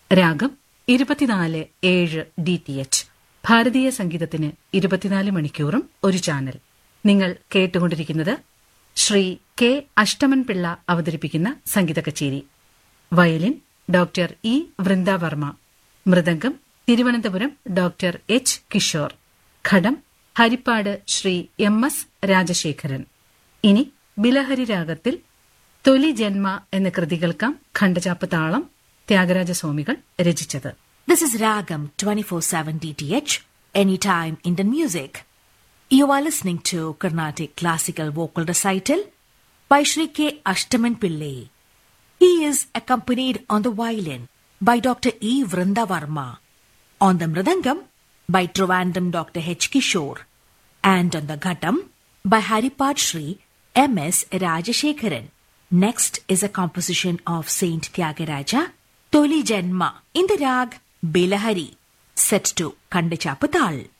രാഗം ഇരുപത്തിനാല് ഏഴ് ഡി ടി എച്ച് ഭാരതീയ സംഗീതത്തിന് ഇരുപത്തിനാല് മണിക്കൂറും ഒരു ചാനൽ നിങ്ങൾ കേട്ടുകൊണ്ടിരിക്കുന്നത് ശ്രീ കെ അഷ്ടമൻ പിള്ള അവതരിപ്പിക്കുന്ന സംഗീത കച്ചേരി violin doctor E Vrindavarma mridangam Thiruvananthapuram doctor H Kishore ghatam Harippad Shri M S Rajasekharan ഇനി ബിലഹരി രാഗത്തിൽ തൊലി ജന്മ എന്ന കൃതി കേൾക്കാം ഖണ്ഡചാപ്പ് താളം ത്യാഗരാജസ്വാമികൾ രചിച്ചത് This is Ragam 24/7 DTH, anytime Indian music. You are listening to Carnatic classical vocal recital by Sri K. Ashtaman Pillai. He is accompanied on the violin by Dr. E. Vrindavarma, on the mridangam by Trivandrum Dr. H. Kishore, and on the ghatam by Haripad Sri M. S. Rajashekharan. Next is a composition of Saint Tyagaraja, Toli Janma, in the rag Belahari, set to Kandachapatal.